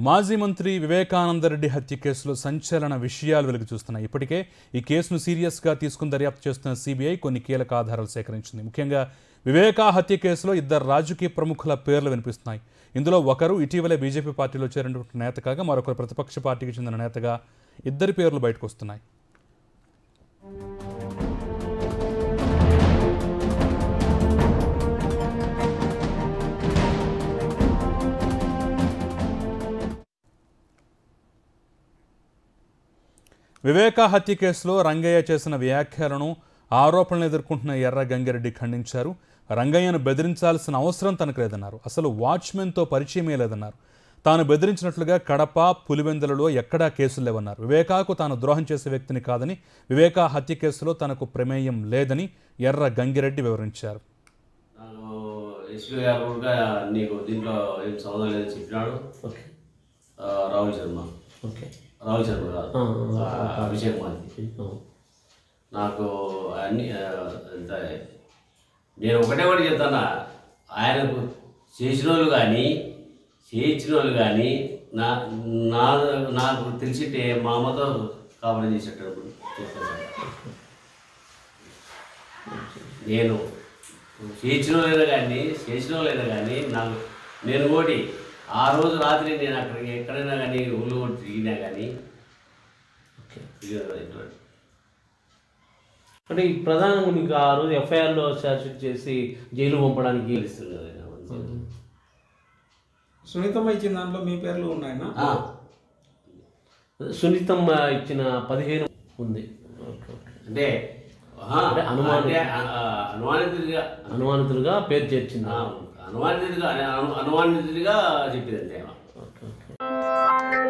మాజీ మంత్రి వివేకానందరెడ్డి హత్య కేసులో సంచలన విషయాలు వెలుగు చూస్తున్నాయి ఇప్పటికే ఈ కేసును సీరియస్గా తీసుకుని దర్యాప్తు చేస్తున్న సిబిఐ కొన్ని కీలక ఆధారాలు సేకరించింది ముఖ్యంగా వివేకా హత్య కేసులో ఇద్దరు రాజకీయ ప్రముఖుల పేర్లు వినిపిస్తున్నాయి ఇందులో ఒకరు ఇటీవలే బీజేపీ పార్టీలో చేరినటువంటి నేత కాగా మరొకరు ప్రతిపక్ష పార్టీకి చెందిన నేతగా ఇద్దరి పేర్లు బయటకు వస్తున్నాయి వివేక హత్య కేసులో రంగయ్య చేసిన వ్యాఖ్యలను ఆరోపణలు ఎదుర్కొంటున్న ఎర్ర గంగిరెడ్డి ఖండించారు రంగయ్యను బెదిరించాల్సిన అవసరం తనకు లేదన్నారు అసలు వాచ్మెన్తో పరిచయమే లేదన్నారు తాను బెదిరించినట్లుగా కడప పులివెందులలో ఎక్కడా కేసులు లేవన్నారు వివేకాకు తాను ద్రోహం చేసే వ్యక్తిని కాదని వివేకా హత్య కేసులో తనకు ప్రమేయం లేదని ఎర్ర గంగిరెడ్డి వివరించారు నాకు ఎస్పీ గారు కూడా నీకు దీంట్లో ఏం సంబంధం లేదని చెప్పినాడు ఓకే ఆ, రాహుల్ శర్మ ఓకే రాహుల్ శర్మ కాదు ఆ, ఆ, అభిషేక్ మాది ఆ, నాకు అన్ని ఆ, ఎంత నేను ఒకటే ఒకటి చెప్తానా ఆయనకు చేసిన వాళ్ళు కానీ చేయించిన వాళ్ళు కానీ నా నా నాకు తెలిసింటే మా అమ్మతో కాపురం చేసేటప్పుడు చెప్తాను సార్. నేను చేయించిన వాళ్ళైనా కానీ చేసిన వాళ్ళైనా కానీ నాకు నేను ఒకటి ఆ రోజు రాత్రి నేను అక్కడికి ఎక్కడైనా కానీ ఊళ్ళు కూడా తిరిగినా కానీ ఓకే తిరిగినా ఇటువంటి అంటే ఈ ప్రధానంగా మీకు ఆ రోజు ఎఫ్ఐఆర్లో ఛార్జ్షీట్ చేసి జైలు పంపడానికి తెలుస్తుంది కదా నాకు. సునీతమ్మ ఇచ్చిన దాంట్లో మీ పేర్లు ఉన్నాయనా ఆ, సునీతమ్మ ఇచ్చిన పదిహేను ఉంది ఓకే ఓకే అంటే ఆహా, అంటే అనుమానం. అంటే అ- ఆ, అనుమానితుడిగా అనుమానితులుగా పేరు చేర్చింది ఆ, అనుమానితుడిగా అను- అనుమానితుడిగా చెప్పింది అంతే ఓకే ఓకే